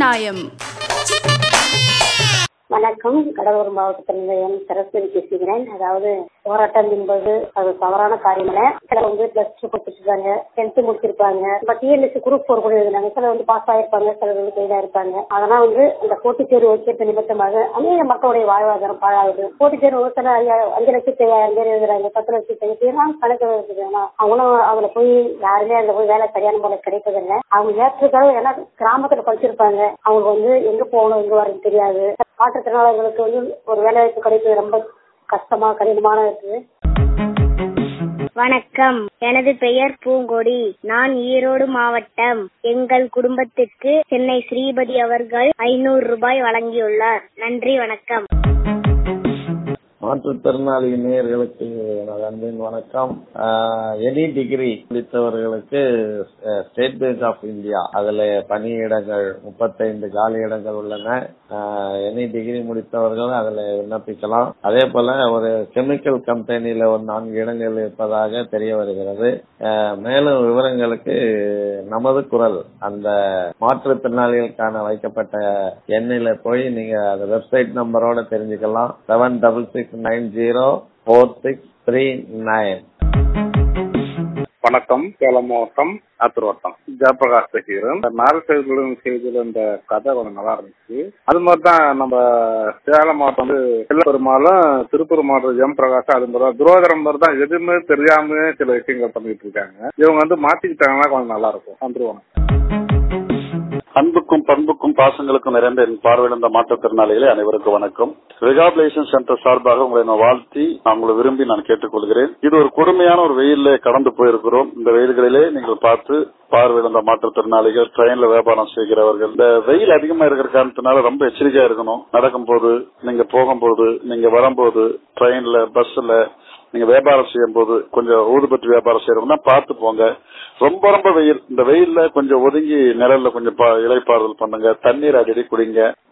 நியாயம் வணக்கம் கடலூர் மாவட்டத்திலிருந்து எம் சரஸ்வதி பேசுகிறேன் அதாவது போராட்டம் என்பது அது தவறான காரியம் இல்ல சில வந்து பிளஸ் டூ படிச்சிருக்காங்க டென்த் முடிச்சிருப்பாங்க நம்ம டிஎன்எஸ் குரூப் ஃபோர் கூட எழுதினாங்க சில வந்து பாஸ் ஆயிருப்பாங்க சிலர் வந்து ஃபெயில் இருப்பாங்க அதெல்லாம் வந்து அந்த போட்டித் தேர்வு வைக்கிறது நிமித்தமாக அநேக மக்களுடைய வாழ்வாதாரம் பாழாகுது போட்டித் தேர்வு ஒரு சில ஐயா- அஞ்சு லட்சத்தி ஐயாயிரம் பேர் எழுதுறாங்க பத்து லட்சத்தி பேர்லாம் கணக்கு இருக்குது ஆனா அவங்களும் அதுல போய் யாருமே அதுல போய் வேலை சரியான முறை கிடைப்பதில்லை அவங்க ஏற்றுக்கிறது ஏன்னா கிராமத்துல படிச்சிருப்பாங்க அவங்களுக்கு வந்து எங்க போகணும் எங்க வரணும் தெரியாது மாற்றுத்திறனாளர்களுக்கு வந்து ஒரு வேலை வாய்ப்பு கிடைப்பது ரொம்ப கஷ்டமா கடினமான இருக்குது வணக்கம் எனது பெயர் பூங்கொடி நான் ஈரோடு மாவட்டம் எங்கள் குடும்பத்திற்கு சென்னை ஸ்ரீபதி அவர்கள் ஐநூறு ரூபாய் வழங்கியுள்ளார் நன்றி வணக்கம் மாற்றுத்திறனாளி நேயர்களுக்கு எனது அன்பின் வணக்கம் எனி டிகிரி முடித்தவர்களுக்கு ஸ்டேட் பேங்க் ஆஃப் இந்தியா அதுல பணியிடங்கள் முப்பத்தைந்து காலி இடங்கள் உள்ளன எனி டிகிரி முடித்தவர்கள் அதுல விண்ணப்பிக்கலாம் அதே போல ஒரு கெமிக்கல் கம்பெனில ஒரு நான்கு இடங்கள் இருப்பதாக தெரிய வருகிறது அஹ், மேலும் விவரங்களுக்கு நமது குரல் அந்த மாற்றுத்திறனாளிகளுக்கான வைக்கப்பட்ட எண்ணில போய் நீங்க அந்த வெப்சைட் நம்பரோட தெரிஞ்சுக்கலாம் seven double six nine zero four six three nine வணக்கம் சேலம் மாவட்டம் ஆத்தூர் வட்டம் ஜெயபிரகாஷ் பேசுகிறேன் இந்த நாரசேகர்களும் செய்தியில் இந்த கதை கொஞ்சம் நல்லா இருந்துச்சு அது மாதிரி தான் நம்ம சேலம் மாவட்டம் வந்து பெருமாளும் திருப்பூர் மாவட்டம் ஜெயம் பிரகாஷ் அது மாதிரி தான் துரோகரம் மாதிரி தான் எதுவுமே தெரியாம சில விஷயங்கள் பண்ணிட்டு இருக்காங்க இவங்க வந்து மாத்திக்கிட்டாங்கன்னா கொஞ்சம் நல்லா இருக்கும் வந்துருவாங்க அன்புக்கும் பண்புக்கும் பாசங்களுக்கும் நிறைந்த என் பார்வையிழந்த மாற்றுத்திறனாளிகளே அனைவருக்கும் வணக்கம் ரிகாபிலேஷன் சென்டர் சார்பாக உங்களை நான் வாழ்த்தி நான் உங்களை விரும்பி நான் கேட்டுக்கொள்கிறேன் இது ஒரு கொடுமையான ஒரு வெயில்ல கடந்து போயிருக்கிறோம் இந்த வெயில்களிலே நீங்கள் பார்த்து பார்வையிழந்த மாற்றுத்திறனாளிகள் ட்ரெயின்ல வியாபாரம் செய்கிறவர்கள் இந்த வெயில் அதிகமா இருக்கிற காரணத்தினால ரொம்ப எச்சரிக்கையா இருக்கணும் நடக்கும் போது நீங்க போகும்போது நீங்க வரும்போது ட்ரெயின்ல பஸ்ல நீங்க வியாபாரம் செய்யும் போது கொஞ்சம் ஊதுபத்தி வியாபாரம் செய்யறவங்க பார்த்து போங்க ரொம்ப ரொம்ப வெயில் இந்த வெயில்ல கொஞ்சம் ஒதுங்கி நிழல்ல கொஞ்சம் பா- இளைப்பாறுதல் பண்ணுங்க தண்ணீர் அடிக்கடி குடிங்க